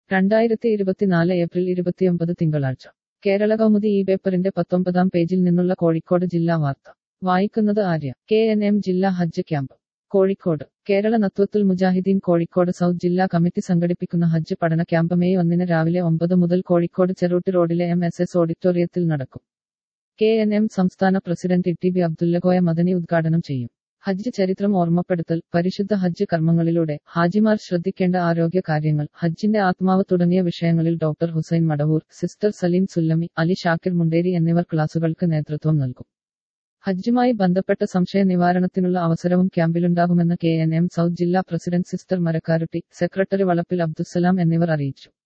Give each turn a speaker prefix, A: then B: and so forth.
A: രണ്ടായിരത്തി ഇരുപത്തിനാല് ഏപ്രിൽ ഇരുപത്തിയൊമ്പത് തിങ്കളാഴ്ച കേരള കൗമുദി ഈ പേപ്പറിന്റെ പത്തൊമ്പതാം പേജിൽ നിന്നുള്ള കോഴിക്കോട് ജില്ലാ വാർത്ത വായിക്കുന്നത് ആര്യ കെ എൻ എം ജില്ലാ ഹജ്ജ് ക്യാമ്പ് കോഴിക്കോട് കേരള നത്വത്തുൽ മുജാഹിദീൻ കോഴിക്കോട് സൗത്ത് ജില്ലാ കമ്മിറ്റി സംഘടിപ്പിക്കുന്ന ഹജ്ജ് പഠന ക്യാമ്പ് മെയ് ഒന്നിന് രാവിലെ ഒമ്പത് മുതൽ കോഴിക്കോട് ചെറൂട്ടി റോഡിലെ എം എസ് എസ് ഓഡിറ്റോറിയത്തിൽ നടക്കും കെ എൻ എം സംസ്ഥാന president T B Abdullakoya Madani ഉദ്ഘാടനം ചെയ്യും ഹജ്ജ് ചരിത്രം ഓർമ്മപ്പെടുത്തൽ പരിശുദ്ധ ഹജ്ജ് കർമ്മങ്ങളിലൂടെ ഹാജിമാർ ശ്രദ്ധിക്കേണ്ട ആരോഗ്യ കാര്യങ്ങൾ ഹജ്ജിന്റെ ആത്മാവ് തുടങ്ങിയ വിഷയങ്ങളിൽ ഡോക്ടർ ഹുസൈൻ മടവൂർ സിസ്റ്റർ സലീം സുല്ലമി അലി ഷാക്കിർ മുണ്ടേരി എന്നിവർ ക്ലാസുകൾക്ക് നേതൃത്വം നൽകും ഹജ്ജുമായി ബന്ധപ്പെട്ട സംശയ നിവാരണത്തിനുള്ള അവസരവും ക്യാമ്പിലുണ്ടാകുമെന്ന് കെ എൻ എം സൗത്ത് ജില്ലാ president sister Marakkarutty secretary Valappil Abdussalam എന്നിവർ അറിയിച്ചു